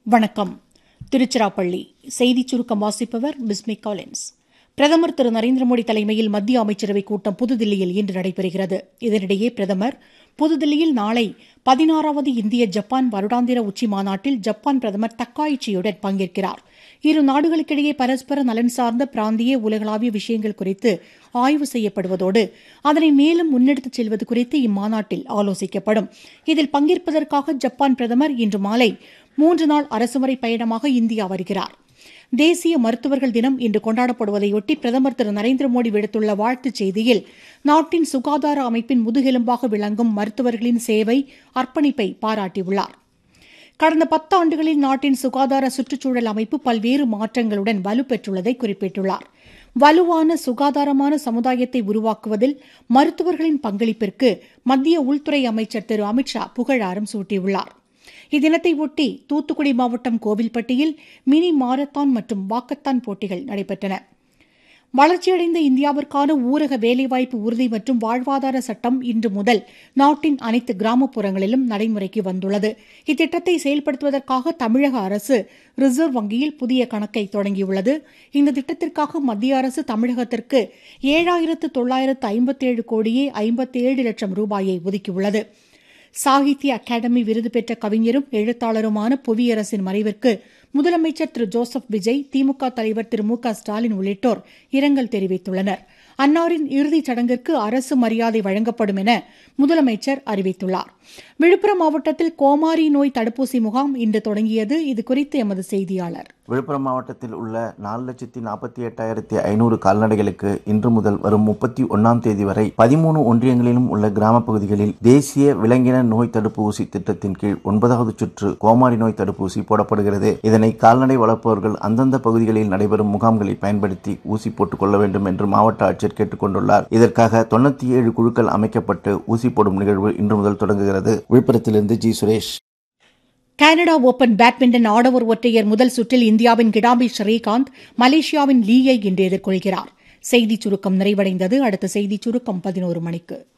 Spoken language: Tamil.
வணக்கம் திருச்சிராப்பள்ளி செய்திச் சுருக்கம் வாசிப்பவர் பிஸ்மி காலின்ஸ் பிரதமர் திரு நரேந்திர மோடி தலைமையில் மத்திய அமைச்சரவைக் கூட்டம் புதுதில்லியில் இன்று நடைபெறுகிறது இதனிடையே பிரதமர் புதுதில்லியில் நாளை பதினாறாவது இந்திய ஜப்பான் வருடாந்திர உச்சி மாநாட்டில் ஜப்பான் பிரதமர் தக்காயிச்சியுடன் பங்கேற்கிறார் இரு நாடுகளுக்கிடையே பரஸ்பர நலன் சார்ந்த பிராந்திய உலகளாவிய விஷயங்கள் குறித்து ஆய்வு செய்யப்படுவதோடு அதனை மேலும் முன்னெடுத்துச் செல்வது குறித்து இம்மாநாட்டில் ஆலோசிக்கப்படும் இதில் பங்கேற்பதற்காக ஜப்பான் பிரதமர் இன்று மாலை மூன்று நாள் அரசுமுறை பயணமாக இந்தியா வருகிறார் தேசிய மருத்துவர்கள் தினம் இன்று கொண்டாடப்படுவதையொட்டி பிரதமர் திரு நரேந்திர மோடி விடுத்துள்ள வாழ்த்துச் செய்தியில் நாட்டின் சுகாதார அமைப்பின் முதுகெலும்பாக விளங்கும் மருத்துவர்களின் சேவை அர்ப்பணிப்பை பாராட்டியுள்ளார் கடந்த பத்தாண்டுகளில் நாட்டின் சுகாதார சுற்றுச்சூழல் அமைப்பு பல்வேறு மாற்றங்களுடன் வலுப்பெற்றுள்ளதை குறிப்பிட்டுள்ளார் வலுவான சுகாதாரமான சமுதாயத்தை உருவாக்குவதில் மருத்துவர்களின் பங்களிப்பிற்கு மத்திய உள்துறை அமைச்சர் திரு அமித்ஷா புகழாரம் சூட்டியுள்ளார் இத்தினத்தை ஒட்டி தூத்துக்குடி மாவட்டம் கோவில்பட்டியில் மினி மாரத்தான் மற்றும் வாக்கத்தான் போட்டிகள் நடைபெற்றன வளர்ச்சியடைந்த இந்தியாவிற்கான ஊரக வேலைவாய்ப்பு உறுதி மற்றும் வாழ்வாதார சட்டம் இன்று முதல் நாட்டின் அனைத்து கிராமப்புறங்களிலும் நடைமுறைக்கு வந்துள்ளது இத்திட்டத்தை செயல்படுத்துவதற்காக தமிழக அரசு ரிசர்வ் வங்கியில் புதிய கணக்கை தொடங்கியுள்ளது இந்த திட்டத்திற்காக மத்திய அரசு தமிழகத்திற்கு ஏழாயிரத்து தொள்ளாயிரத்து ஐம்பத்தேழு கோடியே ஐம்பத்தேழு லட்சம் ரூபாயை ஒதுக்கியுள்ளது சாகித்ய அகாடமி விருது பெற்ற கவிஞரும் எழுத்தாளருமான புவியரசின் மறைவிற்கு முதலமைச்சர் திரு ஜோசப் விஜய் திமுக தலைவர் திரு மு க ஸ்டாலின் உள்ளிட்டோர் இரங்கல் தெரிவித்துள்ளனர் அன்னாரின் இறுதிச் சடங்கிற்கு அரசு மரியாதை வழங்கப்படும் என முதலமைச்சர் அறிவித்துள்ளார் விழுப்புரம் மாவட்டத்தில் கோமாரி நோய் தடுப்பூசி முகாம் இன்று தொடங்கியது இதுகுறித்து எமது செய்தியாளர் விழுப்புரம் மாவட்டத்தில் உள்ள நாலு லட்சத்தி நாற்பத்தி எட்டாயிரத்தி ஐநூறு கால்நடைகளுக்கு இன்று முதல் வரும் முப்பத்தி ஒன்னாம் தேதி வரை பதிமூணு ஒன்றியங்களிலும் உள்ள கிராம பகுதிகளில் தேசிய விலங்கின நோய் தடுப்பு ஊசி திட்டத்தின் கீழ் ஒன்பதாவது சுற்று கோமாரி நோய் தடுப்பூசி போடப்படுகிறது இதனை கால்நடை வளர்ப்பவர்கள் அந்தந்த பகுதிகளில் நடைபெறும் முகாம்களை பயன்படுத்தி ஊசி போட்டுக் கொள்ள வேண்டும் என்று மாவட்ட ஆட்சியர் கேட்டுக் கொண்டுள்ளார் இதற்காக தொண்ணூத்தி ஏழு குழுக்கள் அமைக்கப்பட்டு ஊசி போடும் நிகழ்வு இன்று முதல் தொடங்குகிறது விழுப்புரத்திலிருந்து G Suresh Canada open badminton ஆடவர் ஒற்றையர் முதல் சுற்றில் இந்தியாவின் கிடாம்பி ஸ்ரீகாந்த் மலேசியாவின் லீயை இன்று எதிர்கொள்கிறார் செய்திச் சுருக்கம் நிறைவடைந்தது அடுத்த செய்திச் சுருக்கம் பதினோரு மணிக்கு